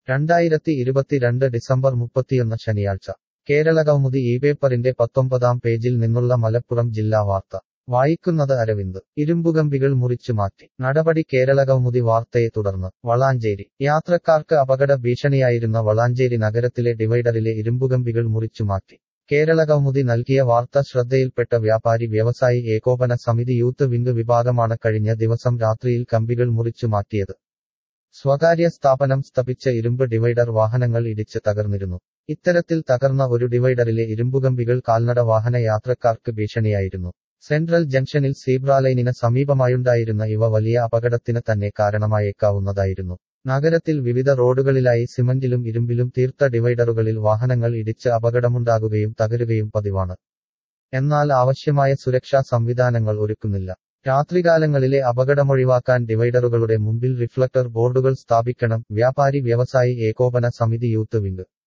രണ്ടായിരത്തി ഇരുപത്തിരണ്ട് ഡിസംബർ മുപ്പത്തിയൊന്ന് ശനിയാഴ്ച കേരളകൗമുദി ഈ പേപ്പറിന്റെ പത്തൊമ്പതാം പേജിൽ നിന്നുള്ള മലപ്പുറം ജില്ലാ വാർത്ത വായിക്കുന്നത് അരവിന്ദ് ഇരുമ്പുകമ്പികൾ മുറിച്ചു മാറ്റി നടപടി കേരളകൗമുദി വാർത്തയെ തുടർന്ന് വളാഞ്ചേരി യാത്രക്കാർക്ക് അപകട ഭീഷണിയായിരുന്ന വളാഞ്ചേരി നഗരത്തിലെ ഡിവൈഡറിലെ ഇരുമ്പുകമ്പികൾ മുറിച്ചു മാറ്റി കേരളകൗമുദി നൽകിയ വാർത്ത ശ്രദ്ധയിൽപ്പെട്ട വ്യാപാരി വ്യവസായി ഏകോപന സമിതി യൂത്ത് വിംഗ് വിഭാഗമാണ് കഴിഞ്ഞ ദിവസം രാത്രിയിൽ കമ്പികൾ മുറിച്ചു മാറ്റിയത് സ്വകാര്യ സ്ഥാപനം സ്ഥാപിച്ച ഇരുമ്പ് ഡിവൈഡർ വാഹനങ്ങൾ ഇടിച്ച് തകർന്നിരുന്നു ഇത്തരത്തിൽ തകർന്ന ഒരു ഡിവൈഡറിലെ ഇരുമ്പുകമ്പികൾ കാൽനട വാഹന യാത്രക്കാർക്ക് ഭീഷണിയായിരുന്നു സെൻട്രൽ ജംഗ്ഷനിൽ സീബ്രാലൈനിന് സമീപമായുണ്ടായിരുന്ന ഇവ വലിയ അപകടത്തിന് തന്നെ കാരണമായേക്കാവുന്നതായിരുന്നു നഗരത്തിൽ വിവിധ റോഡുകളിലായി സിമന്റിലും ഇരുമ്പിലും തീർത്ത ഡിവൈഡറുകളിൽ വാഹനങ്ങൾ ഇടിച്ച് അപകടമുണ്ടാകുകയും തകരുകയും പതിവാണ് എന്നാൽ ആവശ്യമായ സുരക്ഷാ സംവിധാനങ്ങൾ ഒരുക്കുന്നില്ല രാത്രികാലങ്ങളിലെ അപകടമൊഴിവാക്കാൻ ഡിവൈഡറുകളുടെ മുമ്പിൽ റിഫ്ലക്ടർ ബോർഡുകൾ സ്ഥാപിക്കണം വ്യാപാരി വ്യവസായി ഏകോപന സമിതി യൂത്ത് വിംഗ്